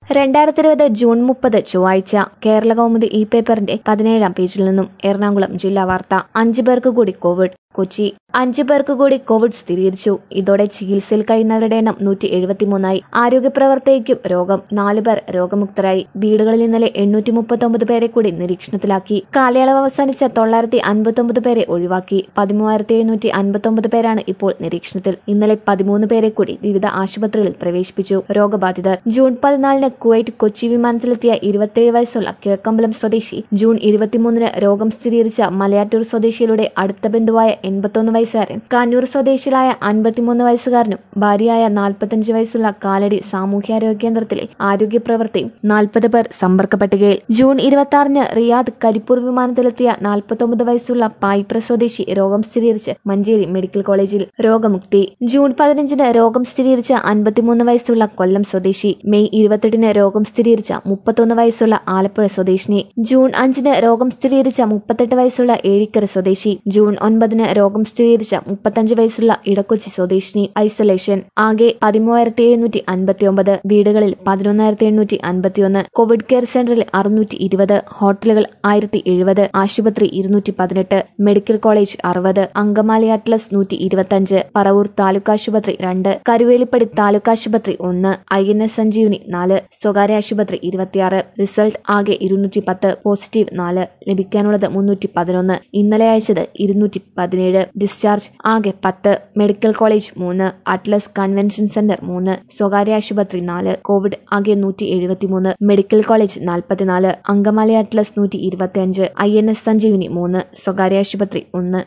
രണ്ടായിരത്തി ഇരുപത് ജൂൺ മുപ്പത് ചൊവ്വാഴ്ച കേരള കൗമുദി ഇ പേപ്പറിന്റെ പതിനേഴാം പേജിൽ നിന്നും എറണാകുളം ജില്ലാ വാർത്ത അഞ്ചു പേർക്ക് കൂടി കോവിഡ് കൊച്ചി അഞ്ചു പേർക്ക് കൂടി കോവിഡ് സ്ഥിരീകരിച്ചു ഇതോടെ ചികിത്സയിൽ കഴിയുന്നവരുടെ എണ്ണം നൂറ്റി എഴുപത്തിമൂന്നായി ആരോഗ്യപ്രവർത്തകയ്ക്കും രോഗം നാലു പേർ രോഗമുക്തരായി വീടുകളിൽ ഇന്നലെ എണ്ണൂറ്റി മുപ്പത്തൊമ്പത് പേരെ കൂടി നിരീക്ഷണത്തിലാക്കി കാലയളവ് അവസാനിച്ച തൊള്ളായിരത്തി അൻപത്തൊമ്പത് പേരെ ഒഴിവാക്കി പതിമൂവായിരത്തി എഴുന്നൂറ്റി അൻപത്തൊമ്പത് പേരാണ് ഇപ്പോൾ നിരീക്ഷണത്തിൽ ഇന്നലെ പതിമൂന്ന് പേരെ കൂടി വിവിധ ആശുപത്രികളിൽ പ്രവേശിപ്പിച്ചു രോഗബാധിതർ ജൂൺ പതിനാലിന് കുവൈറ്റ് കൊച്ചി വിമാനത്തിലെത്തിയ ഇരുപത്തിയേഴ് വയസ്സുള്ള കിഴക്കമ്പലം സ്വദേശി ജൂൺ ഇരുപത്തിമൂന്നിന് രോഗം സ്ഥിരീകരിച്ച മലയാറ്റൂർ സ്വദേശിയുടെ അടുത്ത ബന്ധുവായ എൺപത്തൊന്ന് വയസ്സുകാരൻ കണ്ണൂർ സ്വദേശികളായ അൻപത്തിമൂന്ന് വയസ്സുകാരനും ഭാര്യയായ നാൽപ്പത്തഞ്ച് വയസ്സുള്ള കാലടി സാമൂഹ്യാരോഗ്യ കേന്ദ്രത്തിലെ ആരോഗ്യ പ്രവർത്തിയും നാൽപ്പത് പേർ സമ്പർക്ക പട്ടികയിൽ ജൂൺ ഇരുപത്തി ആറിന് റിയാദ് കരിപ്പൂർ വിമാനത്തിലെത്തിയ നാൽപ്പത്തൊമ്പത് വയസ്സുള്ള പായിപ്ര സ്വദേശി രോഗം സ്ഥിരീകരിച്ച് മഞ്ചേരി മെഡിക്കൽ കോളേജിൽ രോഗമുക്തി ജൂൺ പതിനഞ്ചിന് രോഗം സ്ഥിരീകരിച്ച അൻപത്തിമൂന്ന് വയസ്സുള്ള കൊല്ലം സ്വദേശി മെയ് ഇരുപത്തെട്ടിന് രോഗം സ്ഥിരീകരിച്ച മുപ്പത്തൊന്ന് വയസ്സുള്ള ആലപ്പുഴ സ്വദേശിനി ജൂൺ അഞ്ചിന് രോഗം സ്ഥിരീകരിച്ച മുപ്പത്തെട്ട് വയസ്സുള്ള ഏഴിക്കര സ്വദേശി ജൂൺ ഒൻപതിന് രോഗം സ്ഥിരീകരിച്ച മുപ്പത്തഞ്ച് വയസ്സുള്ള ഇടക്കൊച്ചി സ്വദേശിനി ഐസൊലേഷൻ ആകെ പതിമൂവായിരത്തി എഴുന്നൂറ്റി അൻപത്തി ഒമ്പത് വീടുകളിൽ പതിനൊന്നായിരത്തി എണ്ണൂറ്റി അൻപത്തിയൊന്ന് കോവിഡ് കെയർ സെന്ററിൽ അറുന്നൂറ്റി ഇരുപത് ഹോട്ടലുകൾ ആയിരത്തി എഴുപത് ആശുപത്രി ഇരുന്നൂറ്റി പതിനെട്ട് മെഡിക്കൽ കോളേജ് അറുപത് അങ്കമാലി അറ്റ്ലസ് നൂറ്റി ഇരുപത്തഞ്ച് പറവൂർ താലൂക്ക് ആശുപത്രി രണ്ട് കരുവേലിപ്പടി താലൂക്ക് ആശുപത്രി ഒന്ന് ഐ എൻ എസ് സഞ്ജീവനി നാല് സ്വകാര്യ ആശുപത്രി ഇരുപത്തിയാറ് റിസൾട്ട് ആകെ ഇരുന്നൂറ്റി പത്ത് പോസിറ്റീവ് നാല് ലഭിക്കാനുള്ളത് മുന്നൂറ്റി പതിനൊന്ന് ഇന്നലെ അയച്ചത് ഇരുന്നൂറ്റി പതിനേഴ് ഡിസ്ചാർജ് ആകെ പത്ത് മെഡിക്കൽ കോളേജ് മൂന്ന് അറ്റ്ലസ് കൺവെൻഷൻ സെന്റർ മൂന്ന് സ്വകാര്യ ആശുപത്രി നാല് കോവിഡ് ആകെ നൂറ്റി എഴുപത്തിമൂന്ന് മെഡിക്കൽ കോളേജ് നാൽപ്പത്തിനാല് അങ്കമാലി അറ്റ്ലസ് നൂറ്റി ഇരുപത്തിയഞ്ച് ഐ എൻ എസ് സഞ്ജീവിനി മൂന്ന് സ്വകാര്യ ആശുപത്രി ഒന്ന്